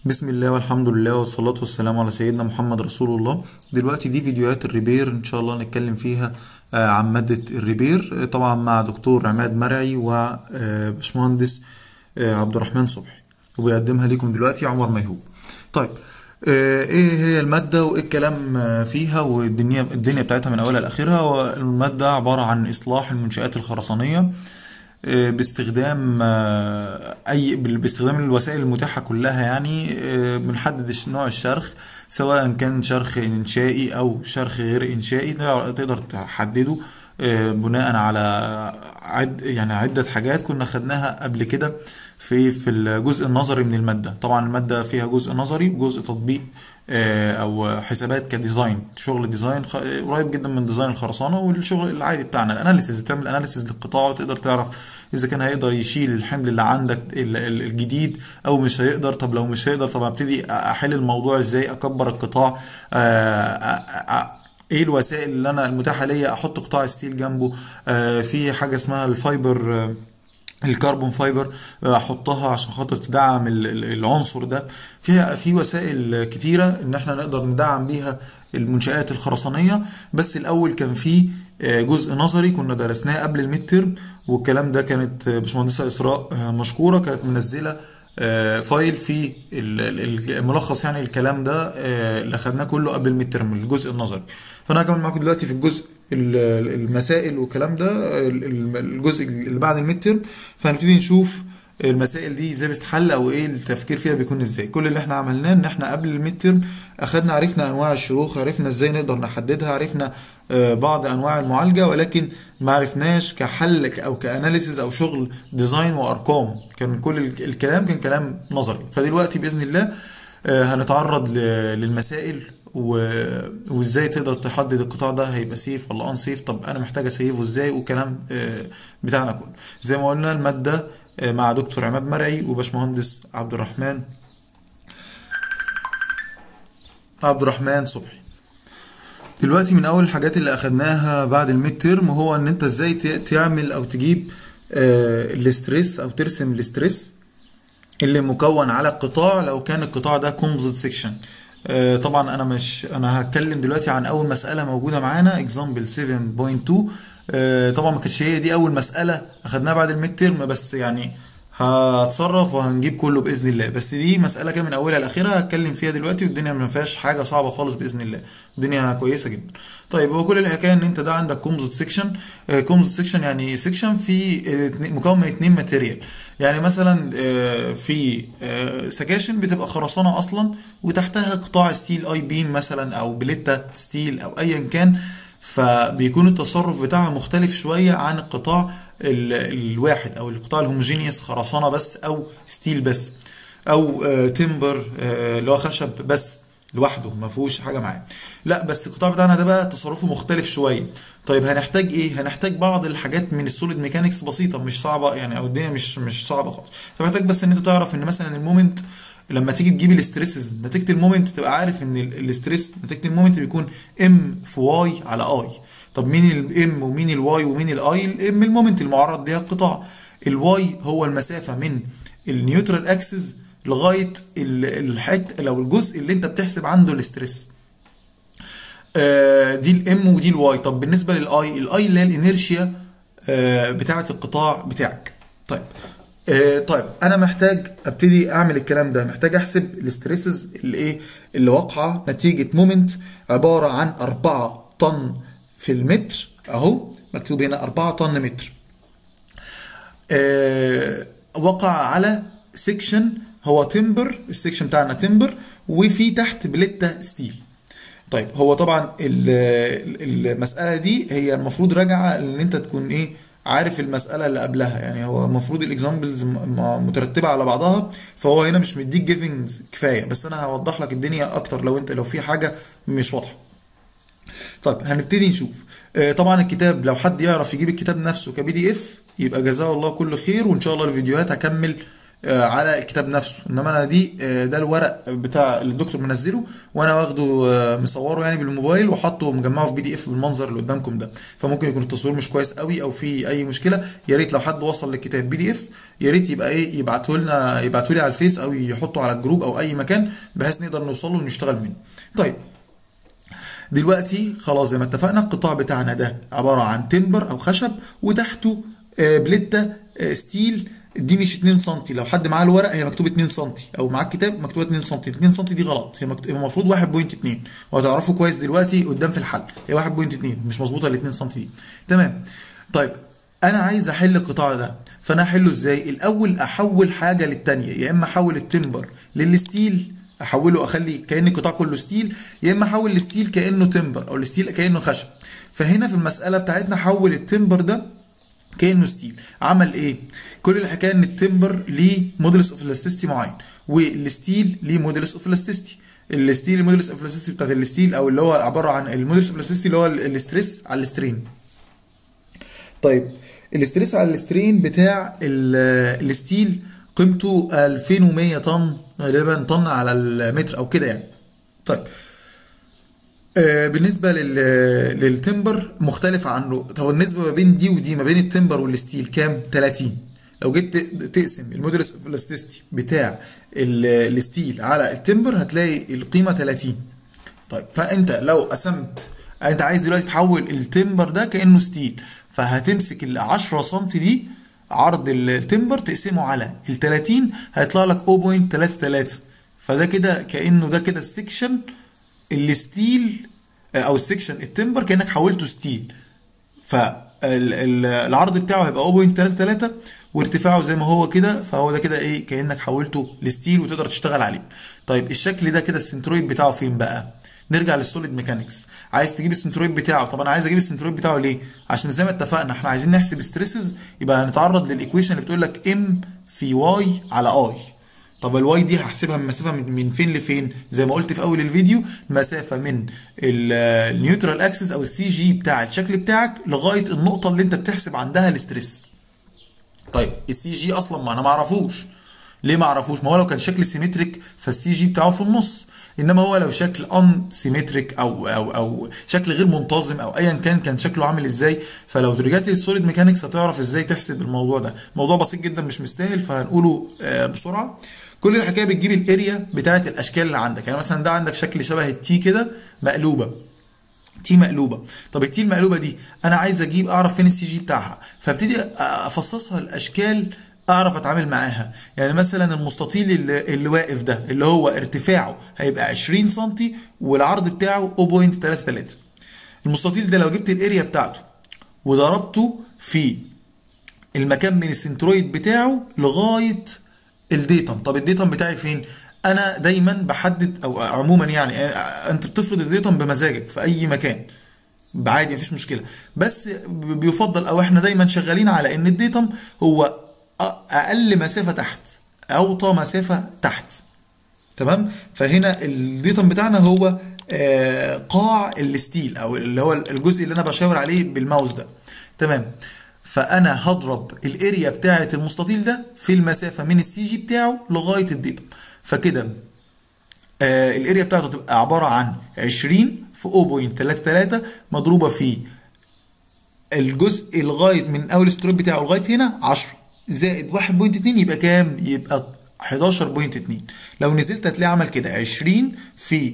بسم الله والحمد لله والصلاة والسلام على سيدنا محمد رسول الله دلوقتي دي فيديوهات الريبير ان شاء الله نتكلم فيها آه، عن مادة الريبير آه، طبعا مع دكتور عماد مرعي وباشمهندس عبد الرحمن صبحي وبيقدمها لكم دلوقتي عمر ميهوب طيب آه، ايه هي المادة وايه الكلام آه، فيها والدنيا الدنيا بتاعتها من اولها لاخرها والمادة عبارة عن اصلاح المنشآت الخرسانية آه، باستخدام آه، اي باستخدام الوسائل المتاحه كلها يعني آه، بنحدد الش- نوع الشرخ سواء كان شرخ انشائي او شرخ غير انشائي ده تقدر تحدده آه، بناء على عد يعني عده حاجات كنا خدناها قبل كده في في الجزء النظري من الماده طبعا الماده فيها جزء نظري وجزء تطبيق آه، او حسابات كديزاين شغل ديزاين خ- قريب جدا من ديزاين الخرسانه والشغل العادي بتاعنا الاناليسيز بتعمل اناليسيز للقطاع وتقدر تعرف اذا كان هيقدر يشيل الحمل اللي عندك ال- ال- الجديد او مش هيقدر طب لو مش هيقدر طب ابتدي احل الموضوع ازاي اكبر القطاع آه، آه، آه، ايه الوسائل اللي انا المتاحه ليا احط قطاع ستيل جنبه آه، في حاجه اسمها الفايبر آه، الكربون فايبر احطها عشان خاطر تدعم ال- ال- العنصر ده فيها في وسائل كتيره ان احنا نقدر ندعم بيها المنشآت الخرسانيه بس الاول كان في آه، جزء نظري كنا درسناه قبل الميد ترم والكلام ده كانت آه، باشمهندسه اسراء آه، مشكوره كانت منزله آه، فايل فيه ال- ال- الملخص يعني الكلام ده آه، اللي خدناه كله قبل الميد ترم الجزء النظري فانا هكمل معاكم دلوقتي في الجزء ال- ال- المسائل والكلام ده ال- ال- الجزء اللي بعد الميد ترم فهنبتدي نشوف المسائل دي ازاي بتتحل او ايه التفكير فيها بيكون ازاي كل اللي احنا عملناه ان احنا قبل الميد ترم اخدنا عرفنا انواع الشروخ عرفنا ازاي نقدر نحددها عرفنا آه، بعض انواع المعالجه ولكن ما عرفناش كحل او كاناليسيز او شغل ديزاين وارقام كان كل ال- الكلام كان كلام نظري فدلوقتي باذن الله آه، هنتعرض ل- للمسائل و- وازاي تقدر تحدد القطاع ده هيبقى سيف ولا ان سيف طب انا محتاج اسيفه ازاي وكلام آه، بتاعنا كله زي ما قلنا الماده آه، مع دكتور عماد مرعي وباشمهندس عبد الرحمن عبد الرحمن صبحي دلوقتي من اول الحاجات اللي اخدناها بعد الميد تيرم هو ان انت ازاي ت- تعمل او تجيب آه، الاستريس او ترسم الاستريس اللي مكون على القطاع لو كان القطاع ده كومبوزيت سيكشن طبعا انا مش انا هتكلم دلوقتي عن اول مساله موجوده معانا اكزامبل 7.2 آه، طبعا ما كانتش هي دي اول مساله اخدناها بعد الميد تيرم بس يعني هتصرف وهنجيب كله باذن الله بس دي مساله كده من اولها لاخرها هتكلم فيها دلوقتي والدنيا ما فيهاش حاجه صعبه خالص باذن الله الدنيا كويسه جدا طيب هو كل الحكايه ان انت ده عندك كومبوزيت سيكشن كومبوزيت سيكشن يعني سيكشن في آه، اتنين- مكون من اتنين ماتيريال يعني مثلا آه، في آه، سكاشن بتبقى خرسانه اصلا وتحتها قطاع ستيل اي بيم مثلا او بليتا ستيل او ايا كان فبيكون التصرف بتاعها مختلف شويه عن القطاع ال- الواحد او القطاع الهوموجينيوس خرسانه بس او ستيل بس او آه، تمبر آه، اللي هو خشب بس لوحده ما فيهوش حاجه معاه لا بس القطاع بتاعنا ده بقى تصرفه مختلف شويه طيب هنحتاج ايه هنحتاج بعض الحاجات من السوليد ميكانكس بسيطه مش صعبه يعني او الدنيا مش مش صعبه خالص فمحتاج بس ان انت تعرف ان مثلا المومنت لما تيجي تجيب الاستريسز نتيجه المومنت تبقى عارف ان ال- الاستريس نتيجه المومنت بيكون ام في واي على اي طب مين الام ومين الواي ومين الاي الام المومنت المعرض ليها القطاع الواي هو المسافه من النيوترال اكسس لغايه ال- الحته لو الجزء اللي انت بتحسب عنده الاستريس آه، دي الام ودي الواي طب بالنسبه للاي الاي اللي هي الانيرشيا آه، بتاعه القطاع بتاعك طيب آه، طيب انا محتاج ابتدي اعمل الكلام ده محتاج احسب الاستريسز اللي ايه اللي واقعه نتيجه مومنت عباره عن 4 طن في المتر اهو مكتوب هنا 4 طن متر آه، وقع على سيكشن هو تمبر السيكشن بتاعنا تمبر وفي تحت بليتا ستيل طيب هو طبعا ال- ال- المسألة دي هي المفروض راجعة ان انت تكون ايه عارف المسألة اللي قبلها يعني هو المفروض الاكزامبلز مترتبة على بعضها فهو هنا مش مديك جيفنجز كفاية بس انا هوضح لك الدنيا اكتر لو انت لو في حاجة مش واضحة طيب هنبتدي نشوف آه، طبعا الكتاب لو حد يعرف يجيب الكتاب نفسه كبي دي اف يبقى جزاه الله كل خير وان شاء الله الفيديوهات هكمل آه، على الكتاب نفسه انما انا دي آه، ده الورق بتاع اللي الدكتور منزله وانا واخده آه، مصوره يعني بالموبايل وحاطه مجمعه في بي دي اف بالمنظر اللي قدامكم ده فممكن يكون التصوير مش كويس قوي او في اي مشكله يا ريت لو حد وصل للكتاب بي دي اف يا ريت يبقى ايه يبعته لنا يبعته لي على الفيس او يحطه على الجروب او اي مكان بحيث نقدر نوصل له ونشتغل منه طيب دلوقتي خلاص زي ما اتفقنا القطاع بتاعنا ده عباره عن تمبر او خشب وتحته آه، بليته آه، ستيل دي مش 2 سم لو حد معاه الورق هي مكتوب 2 سم او معاه الكتاب مكتوبه 2 سم 2 سم دي غلط هي مكتوب المفروض 1.2 وهتعرفوا كويس دلوقتي قدام في الحل هي 1.2 مش مظبوطه ال 2 سم دي تمام طيب انا عايز احل القطاع ده فانا احله ازاي الاول احول حاجه للتانيه يا اما احول التمبر للستيل احوله اخلي كان القطاع كله ستيل يا اما احول الستيل كانه تمبر او الستيل كانه خشب فهنا في المساله بتاعتنا حول التمبر ده كانه ستيل عمل ايه كل الحكايه ان التمبر ليه موديلس اوف الاستيستي معين والستيل ليه موديلس اوف الاستيستي الستيل الموديلس اوف الاستيستي بتاعت الستيل او اللي هو عباره عن الموديلس اوف الاستيستي اللي هو الاستريس على السترين طيب الاستريس على السترين بتاع ال- الستيل قيمته 2100 طن غالبا طن على المتر او كده يعني طيب آه، بالنسبة لل... للتمبر مختلف عنه طب النسبة ما بين دي ودي ما بين التمبر والستيل كام 30 لو جيت ت- تقسم المودولس اوف الاستيستي بتاع ال- الستيل على التمبر هتلاقي القيمة 30 طيب فانت لو قسمت انت عايز دلوقتي تحول التمبر ده كانه ستيل فهتمسك ال 10 سم دي عرض التمبر تقسمه على ال 30 هيطلع لك 0.33 فده كده كانه ده كده السكشن الستيل او السكشن التمبر كانك حولته ستيل فالعرض بتاعه هيبقى 0.33 وارتفاعه زي ما هو كده فهو ده كده ايه كانك حولته لستيل وتقدر تشتغل عليه طيب الشكل ده كده السنترويد بتاعه فين بقى نرجع للسوليد ميكانكس عايز تجيب السنترويد بتاعه طب انا عايز اجيب السنترويد بتاعه ليه عشان زي ما اتفقنا احنا عايزين نحسب ستريسز يبقى هنتعرض للايكويشن اللي بتقول لك ام في واي على اي طب الواي دي هحسبها من مسافه من من فين لفين زي ما قلت في اول الفيديو مسافه من النيوترال اكسس او السي جي بتاع الشكل بتاعك لغايه النقطه اللي انت بتحسب عندها الاستريس طيب السي جي اصلا ما انا ما اعرفوش ليه ما اعرفوش ما هو لو كان شكل سيمتريك فالسي جي بتاعه في النص انما هو لو شكل ان سيمتريك او او او شكل غير منتظم او ايا كان كان شكله عامل ازاي فلو رجعت للسوليد ميكانكس هتعرف ازاي تحسب الموضوع ده موضوع بسيط جدا مش مستاهل فهنقوله آه، بسرعه كل الحكايه بتجيب الاريا بتاعه الاشكال اللي عندك يعني مثلا ده عندك شكل شبه التي كده مقلوبه تي مقلوبه طب التي المقلوبه دي انا عايز اجيب اعرف فين السي جي بتاعها فابتدي افصصها الاشكال اعرف اتعامل معاها يعني مثلا المستطيل اللي, اللي واقف ده اللي هو ارتفاعه هيبقى 20 سم والعرض بتاعه 0.33 المستطيل ده لو جبت الاريا بتاعته وضربته في المكان من السنترويد بتاعه لغايه الديتم طب الديتم بتاعي فين انا دايما بحدد او عموما يعني آه، انت بتفرض الديتم بمزاجك في اي مكان عادي مفيش مشكله بس ب- بيفضل او احنا دايما شغالين على ان الديتم هو أ- اقل مسافه تحت اوطى مسافه تحت تمام فهنا الديتم بتاعنا هو آه، قاع الستيل او اللي هو الجزء اللي انا بشاور عليه بالماوس ده تمام فانا هضرب الاريا بتاعه المستطيل ده في المسافه من السي جي بتاعه لغايه الديتم فكده آه الاريا بتاعته تبقى عباره عن 20 في 0.33 مضروبه في الجزء لغايه من اول ستروب بتاعه لغايه هنا 10 زائد 1.2 يبقى كام؟ يبقى 11.2 لو نزلت هتلاقي عمل كده 20 في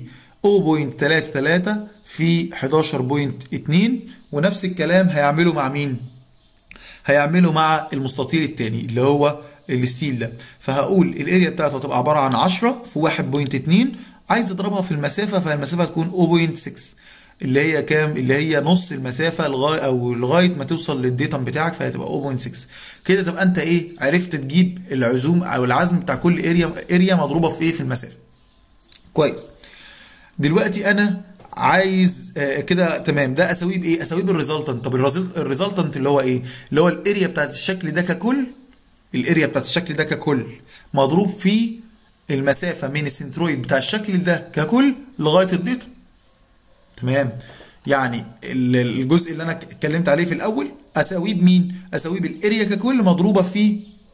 0.33 في 11.2 ونفس الكلام هيعمله مع مين؟ هيعمله مع المستطيل التاني اللي هو الستيل ده فهقول الاريا بتاعته هتبقى عباره عن 10 في 1.2 عايز اضربها في المسافه فالمسافه هتكون 0.6 اللي هي كام اللي هي نص المسافه لغايه او لغايه ما توصل للديتم بتاعك فهتبقى 0.6 كده تبقى انت ايه عرفت تجيب العزوم او العزم بتاع كل اريا اريا مضروبه في ايه في المسافه كويس دلوقتي انا عايز آه كده تمام ده اساويه بايه اساويه بالريزلتنت طب الريزلتنت اللي هو ايه اللي هو الاريا بتاعت الشكل ده ككل الاريا بتاعت الشكل ده ككل مضروب في المسافه من السنترويد بتاع الشكل ده ككل لغايه الديتم تمام يعني ال- الجزء اللي انا اتكلمت عليه في الاول اساويه بمين اساويه بالاريا ككل مضروبه في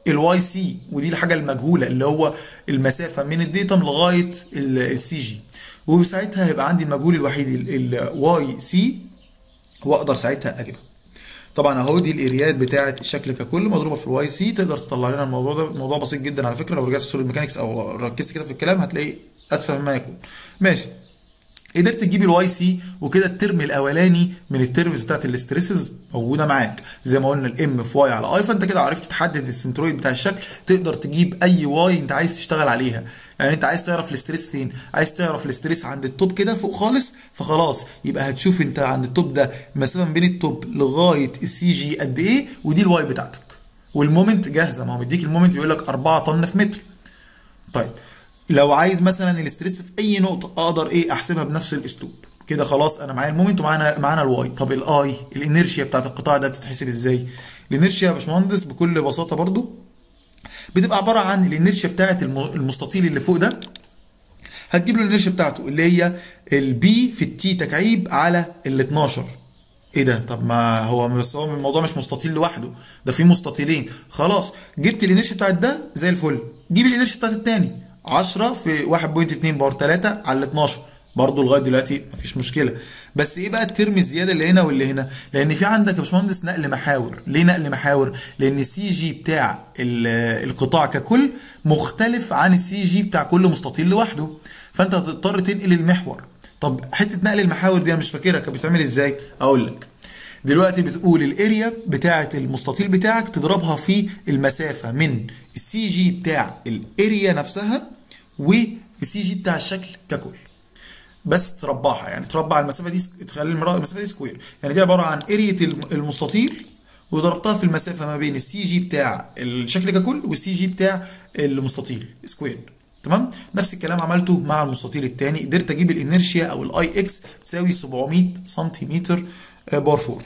الواي سي ودي الحاجه المجهوله اللي هو المسافه من الديتم لغايه السي جي وساعتها هيبقى عندي المجهول الوحيد الواي سي واقدر ساعتها اجيبها طبعا اهو دي الاريات بتاعه الشكل ككل مضروبه في الواي سي تقدر تطلع لنا الموضوع ده الموضوع بسيط جدا على فكره لو رجعت سوليد ميكانكس او ركزت كده في الكلام هتلاقي اتفه ما يكون ماشي قدرت تجيب الواي سي وكده الترم الاولاني من الترمز بتاعت الاستريسز موجوده معاك زي ما قلنا الام في واي على اي فانت كده عرفت تحدد السنترويد بتاع الشكل تقدر تجيب اي واي انت عايز تشتغل عليها يعني انت عايز تعرف الاستريس فين عايز تعرف الاستريس عند التوب كده فوق خالص فخلاص يبقى هتشوف انت عند التوب ده المسافه ما بين التوب لغايه السي جي قد ايه ودي الواي بتاعتك والمومنت جاهزه ما هو مديك المومنت بيقول لك 4 طن في متر طيب لو عايز مثلا الاستريس في اي نقطه اقدر ايه احسبها بنفس الاسلوب كده خلاص انا معايا المومنت ومعانا معانا الواي طب الاي الانيرشيا بتاعت القطاع ده بتتحسب ازاي الانيرشيا يا باشمهندس بكل بساطه برضو بتبقى عباره عن الانيرشيا بتاعت المستطيل اللي فوق ده هتجيب له الانيرشيا بتاعته اللي هي البي في التي تكعيب على ال 12 ايه ده طب ما هو بس هو الموضوع مش مستطيل لوحده ده في مستطيلين خلاص جبت الانيرشيا بتاعت ده زي الفل جيب الانيرشيا بتاعت التاني 10 في 1.2 باور 3 على 12 برضه لغايه دلوقتي مفيش مشكله بس ايه بقى الترم الزياده اللي هنا واللي هنا لان في عندك يا باشمهندس نقل محاور ليه نقل محاور لان السي جي بتاع القطاع ككل مختلف عن السي جي بتاع كل مستطيل لوحده فانت هتضطر تنقل المحور طب حته نقل المحاور دي انا مش فاكرها كانت بتتعمل ازاي اقول لك دلوقتي بتقول الاريا بتاعه المستطيل بتاعك تضربها في المسافه من السي جي بتاع الاريا نفسها والسي جي بتاع الشكل ككل بس تربعها يعني تربع المسافه دي تخلي المسافه دي سكوير يعني دي عباره عن اريا المستطيل وضربتها في المسافه ما بين السي جي بتاع الشكل ككل والسي جي بتاع المستطيل سكوير تمام نفس الكلام عملته مع المستطيل الثاني قدرت اجيب الانرشيا او الاي اكس تساوي 700 سنتيمتر بار 4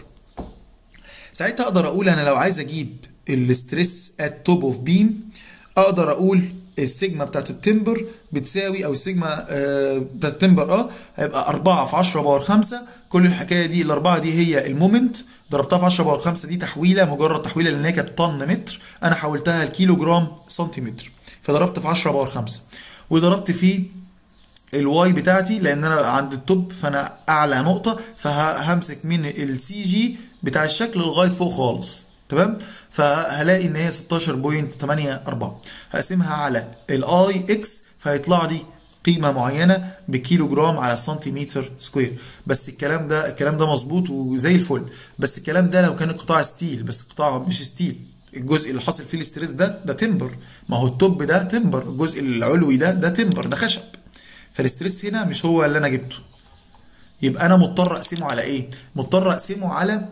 ساعتها اقدر اقول انا لو عايز اجيب الاستريس ات توب اوف بيم اقدر اقول السيجما بتاعت التمبر بتساوي او السيجما آه بتاعت التمبر اه هيبقى 4 في 10 باور 5 كل الحكايه دي الاربعه دي هي المومنت ضربتها في 10 باور 5 دي تحويله مجرد تحويله لان هي كانت طن متر انا حولتها لكيلو جرام سنتيمتر فضربت في 10 باور 5 وضربت في الواي بتاعتي لان انا عند التوب فانا اعلى نقطه فهمسك من السي جي بتاع الشكل لغايه فوق خالص تمام فهلاقي ان هي 16.84 هقسمها على الاي اكس فهيطلع لي قيمه معينه بكيلو جرام على سنتيمتر سكوير بس الكلام ده الكلام ده مظبوط وزي الفل بس الكلام ده لو كان القطاع ستيل بس القطاع مش ستيل الجزء اللي حاصل فيه الاستريس ده ده تمبر ما هو التوب ده تمبر الجزء العلوي ده ده تمبر ده خشب فالاستريس هنا مش هو اللي انا جبته يبقى انا مضطر اقسمه على ايه مضطر اقسمه على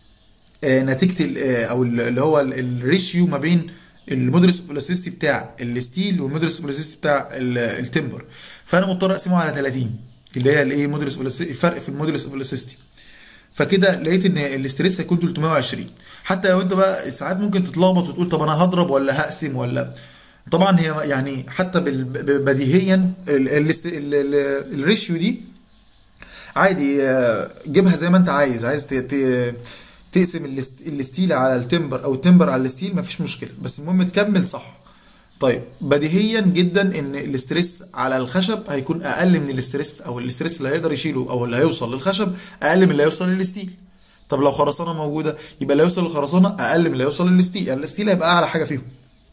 آه نتيجه آه او اللي هو الريشيو ما بين المودرس اوف الاستيستي بتاع الستيل والمودرس اوف الاستيستي بتاع التمبر فانا مضطر اقسمه على 30 اللي هي الايه مودرس الفرق في المودرس اوف الاستيستي فكده لقيت ان الاستريس هيكون 320 حتى لو انت بقى ساعات ممكن تتلخبط وتقول طب انا هضرب ولا هقسم ولا طبعا هي يعني حتى بديهيا الريشيو دي عادي جيبها زي ما انت عايز عايز تقسم الستيل على التمبر او التمبر على الستيل مفيش مشكله بس المهم تكمل صح طيب بديهيا جدا ان الاستريس على الخشب هيكون اقل من الاستريس او الاستريس اللي هيقدر يشيله او اللي هيوصل للخشب اقل من اللي هيوصل للستيل طب لو خرسانه موجوده يبقى اللي هيوصل للخرسانه اقل من اللي هيوصل للستيل يعني الستيل هيبقى اعلى حاجه فيهم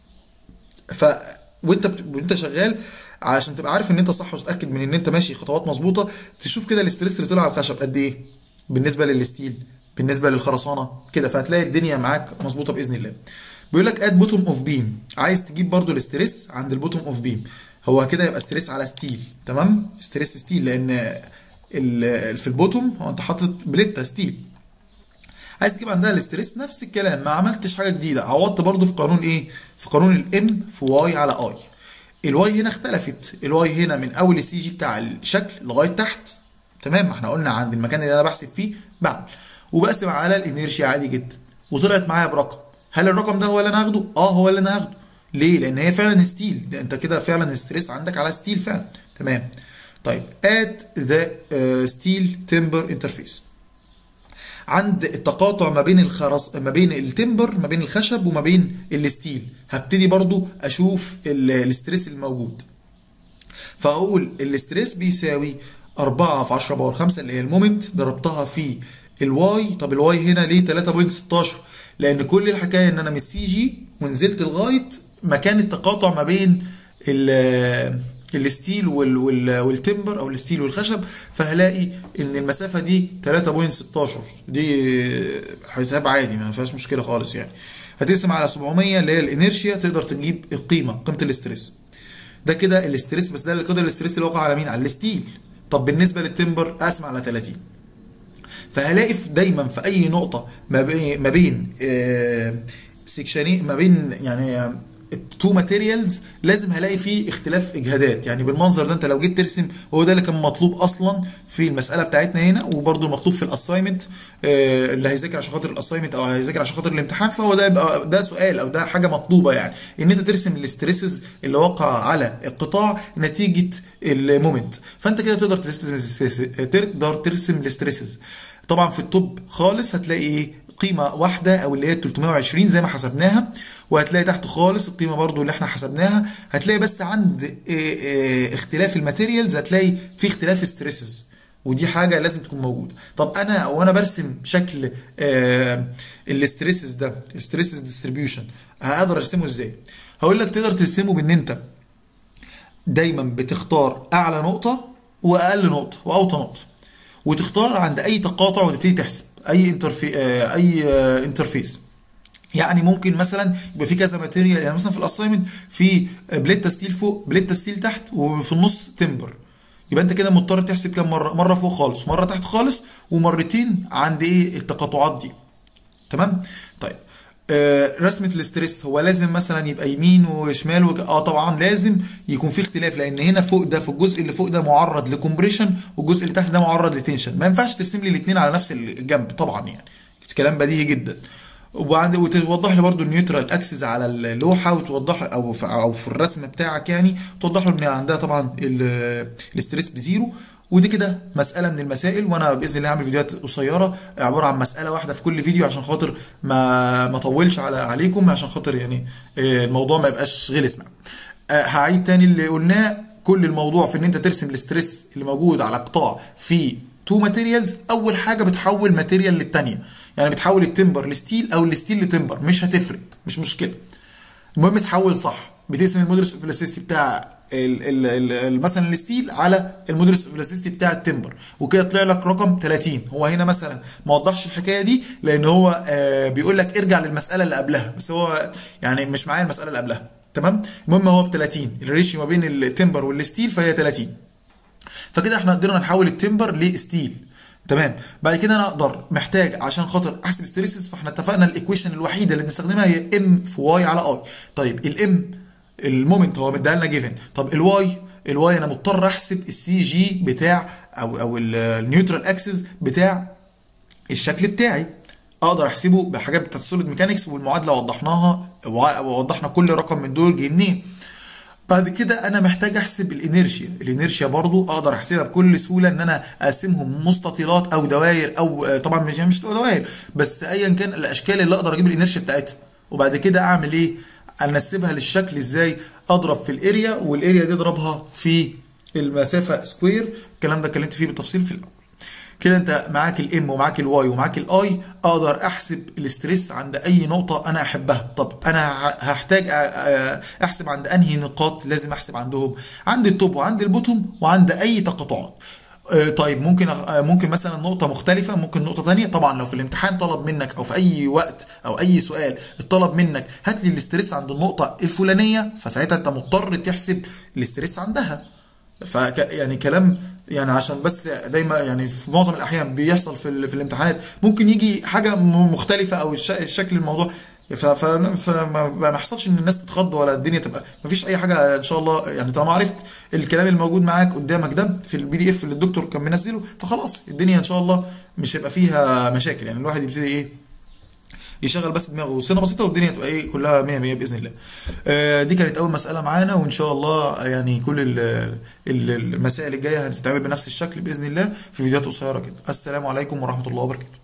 ف وانت بت... وانت شغال عشان تبقى عارف ان انت صح وتتاكد من ان انت ماشي خطوات مظبوطه تشوف كده الاستريس اللي طلع على الخشب قد ايه بالنسبه للستيل بالنسبه للخرسانه كده فهتلاقي الدنيا معاك مظبوطه باذن الله بيقول لك اد بوتوم اوف بيم عايز تجيب برضو الاستريس عند البوتوم اوف بيم هو كده يبقى ستريس على ستيل تمام ستريس ستيل لان ال... في البوتوم هو انت حاطط بليتا ستيل عايز تجيب عندها الاستريس نفس الكلام ما عملتش حاجه جديده عوضت برضو في قانون ايه في قانون الام في واي على اي الواي هنا اختلفت الواي هنا من اول السي جي بتاع الشكل لغايه تحت تمام احنا قلنا عند المكان اللي انا بحسب فيه بعمل وبقسم على الانيرشيا عادي جدا وطلعت معايا برقم هل الرقم ده هو اللي انا هاخده اه هو اللي انا هاخده ليه لان هي فعلا ستيل ده انت كده فعلا ستريس عندك على ستيل فعلا تمام طيب at the uh, steel timber interface عند التقاطع ما بين الخرس ما بين التمبر ما بين الخشب وما بين الستيل هبتدي برضو اشوف ال- الاستريس الموجود فاقول الاستريس بيساوي 4 في 10 باور 5 اللي هي المومنت ضربتها في الواي طب الواي هنا ليه 3.16 لان كل الحكايه ان انا من السي جي ونزلت لغايه مكان التقاطع ما بين ال الستيل وال وال والتمبر او الستيل والخشب فهلاقي ان المسافه دي 3.16 دي حساب عادي ما فيهاش مشكله خالص يعني هتقسم على 700 اللي هي الانيرشيا تقدر تجيب القيمه قيمه الاستريس ده كده الاستريس بس ده قدر الاستريس اللي وقع على مين على الستيل طب بالنسبه للتمبر اقسم على 30 فهلاقي في دايما في اي نقطه ما بين ما بين آه، سكشنين ما بين يعني تو ماتيريالز لازم هلاقي فيه اختلاف اجهادات يعني بالمنظر ده انت لو جيت ترسم هو ده اللي كان مطلوب اصلا في المساله بتاعتنا هنا وبرده المطلوب في الاساينمنت اللي هيذاكر عشان خاطر الاساينمنت او هيذاكر عشان خاطر الامتحان فهو ده يبقى ده سؤال او ده حاجه مطلوبه يعني ان انت ترسم الاستريسز اللي وقع على القطاع نتيجه المومنت فانت كده تقدر ترسم تقدر ترسم الاستريسز طبعا في التوب خالص هتلاقي ايه قيمة واحدة أو اللي هي 320 زي ما حسبناها وهتلاقي تحت خالص القيمة برضو اللي احنا حسبناها هتلاقي بس عند اه اه اختلاف الماتيريالز هتلاقي في اختلاف ستريسز ودي حاجة لازم تكون موجودة طب أنا وأنا برسم شكل اه الاستريسز ده ستريسز ديستريبيوشن هقدر أرسمه إزاي؟ هقول لك تقدر ترسمه بإن أنت دايما بتختار أعلى نقطة وأقل نقطة وأوطى نقطة وتختار عند اي تقاطع وتبتدي تحسب اي انترفي آه، اي آه، انترفيس يعني ممكن مثلا يبقى في كذا ماتيريال يعني مثلا في الاساينمنت في بليت ستيل فوق بليت ستيل تحت وفي النص تمبر يبقى انت كده مضطر تحسب كام مره مره فوق خالص ومره تحت خالص ومرتين عند ايه التقاطعات دي تمام طيب آه، رسمة الاستريس هو لازم مثلا يبقى يمين وشمال وك... اه طبعا لازم يكون في اختلاف لان هنا فوق ده في الجزء اللي فوق ده معرض لكمبريشن والجزء اللي تحت ده معرض لتنشن ما ينفعش ترسم لي الاثنين على نفس الجنب طبعا يعني كلام بديهي جدا وبعد وتوضح لي برضو النيوترال اكسس على اللوحه وتوضح او في او في الرسم بتاعك يعني توضح له ان عندها طبعا ال- الاستريس بزيرو ودي كده مساله من المسائل وانا باذن الله هعمل فيديوهات قصيره عباره عن مساله واحده في كل فيديو عشان خاطر ما ما اطولش على عليكم عشان خاطر يعني آه، الموضوع ما يبقاش غلس معاكم آه، هعيد تاني اللي قلناه كل الموضوع في ان انت ترسم الاستريس اللي موجود على قطاع في تو ماتيريالز اول حاجه بتحول ماتيريال للتانيه يعني بتحول التمبر لستيل او الستيل لتمبر مش هتفرق مش مشكله المهم تحول صح بتقسم المودرس اوف الاستيستي بتاع ال ال ال ال مثلا الستيل على المودرس اوف الاستيستي بتاع التمبر وكده طلع لك رقم 30 هو هنا مثلا ما وضحش الحكايه دي لان هو آه بيقول لك ارجع للمساله اللي قبلها بس هو يعني مش معايا المساله اللي قبلها تمام المهم هو ب 30 الريشيو ما بين التمبر والستيل فهي 30 فكده احنا قدرنا نحول التمبر لستيل تمام بعد كده انا اقدر محتاج عشان خاطر احسب ستريسز فاحنا اتفقنا الايكويشن الوحيده اللي بنستخدمها هي ام في واي على اي طيب الام المومنت هو مديها لنا جيفن طب الواي الواي انا مضطر احسب السي جي بتاع او او النيوترال اكسس بتاع الشكل بتاعي اقدر احسبه بحاجات بتاعت السوليد ميكانكس والمعادله وضحناها ووضحنا كل رقم من دول جه منين بعد كده انا محتاج احسب الانيرشيا الانيرشيا برضو اقدر احسبها بكل سهوله ان انا اقسمهم مستطيلات او دوائر او آه، طبعا مش مش دوائر بس ايا كان الاشكال اللي اقدر اجيب الانيرشيا بتاعتها وبعد كده اعمل ايه انسبها للشكل ازاي اضرب في الاريا والاريا دي اضربها في المسافه سكوير الكلام ده اتكلمت فيه بالتفصيل في الاول كده انت معاك الام ومعاك الواي ومعاك الاي اقدر احسب الاستريس عند اي نقطه انا احبها طب انا ه- هحتاج أ- أ- احسب عند انهي نقاط لازم احسب عندهم عند التوب وعند البوتوم وعند اي تقاطعات آه، طيب ممكن أخ- آه، ممكن مثلا نقطة مختلفة ممكن نقطة تانية طبعا لو في الامتحان طلب منك او في اي وقت او اي سؤال اتطلب منك هات لي الاستريس عند النقطة الفلانية فساعتها انت مضطر تحسب الاستريس عندها ف يعني كلام يعني عشان بس دايما يعني في معظم الاحيان بيحصل في ال- في الامتحانات ممكن يجي حاجه م- مختلفه او الش- الشكل الموضوع ف- ف- فما ما يحصلش ان الناس تتخض ولا الدنيا تبقى ما فيش اي حاجه ان شاء الله يعني طالما عرفت الكلام الموجود معاك قدامك ده في البي دي اف اللي الدكتور كان منزله فخلاص الدنيا ان شاء الله مش هيبقى فيها مشاكل يعني الواحد يبتدي ايه يشغل بس دماغه سنه بسيطه والدنيا تبقى ايه كلها 100 100 باذن الله. آه، دي كانت اول مساله معانا وان شاء الله يعني كل ال- ال- المسائل الجايه هتتعمل بنفس الشكل باذن الله في فيديوهات قصيره كده. السلام عليكم ورحمه الله وبركاته.